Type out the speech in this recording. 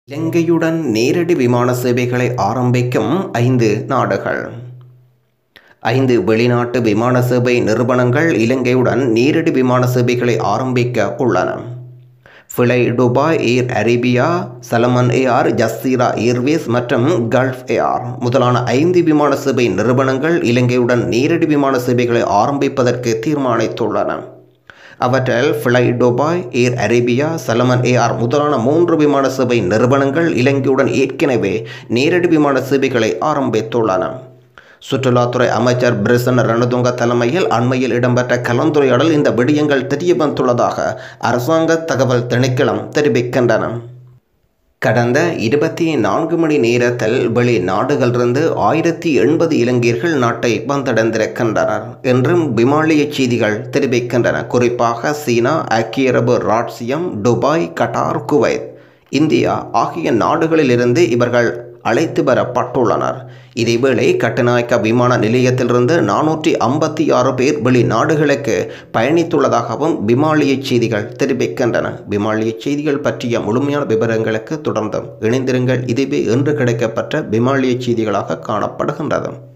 இலங்கையுடன் நேரடி விமான சேவைகளை ஆரம்பிக்கும் ஐந்து நாடுகள் ஐந்து வெளிநாட்டு விமான சேவை நிறுவனங்கள் இலங்கையுடன் நேரடி விமான சேவைகளை ஆரம்பிக்க உள்ளன fly Dubai air Arabia Salam air Jazeera airways மற்றும் கல்ஃப் ஏஆர் முதலான ஐந்து விமான சேவை நிறுவனங்கள் இலங்கையுடன் நேரடி விமான சேவைகளை ஆரம்பிப்பதற்கு தீர்மானித்துள்ளன அவற்றில் fly Dubai air Arabia Salam air முதலான மூன்று விமான சேவை நிறுவனங்கள் இலங்கையுடன் ஏற்கனவே நேரடி விமான சேவைகளை ஆரம்பித்துள்ளன சுற்றுலாத்துறை அமைச்சர் பிரிசன் ரணதுங்க தலைமையில் அண்மையில் இடம்பெற்ற கலந்துரையாடல் இந்த விடயங்கள் தெரிய வந்துள்ளதாக அரசாங்க தகவல் திணைக்களம் தெரிவிக்கின்றன கடந்த இருபத்தி நான்கு மணி நேரத்தில் வெளிநாடுகளிலிருந்து ஆயிரத்தி எண்பது இலங்கையர்கள் நாட்டை வந்தடைந்திருக்கின்றனர் என்றும் விமானிய செய்திகள் தெரிவிக்கின்றன குறிப்பாக சீனா ஐக்கிய அரபு ராட்சியம் துபாய் கட்டார் குவைத் இந்தியா ஆகிய நாடுகளிலிருந்து இவர்கள் அழைத்து வரப்பட்டுள்ளனர் இதேவேளை கட்டுநாயக்க விமான நிலையத்திலிருந்து நானூற்றி ஐம்பத்தி ஆறு பேர் வெளிநாடுகளுக்கு பயணித்துள்ளதாகவும் விமானிய செய்திகள் தெரிவிக்கின்றன விமானிய செய்திகள் பற்றிய முழுமையான விவரங்களுக்கு தொடர்ந்தும் இணைந்திருங்கள் இதுவே இன்று கிடைக்கப்பட்ட விமானிய செய்திகளாக காணப்படுகின்றது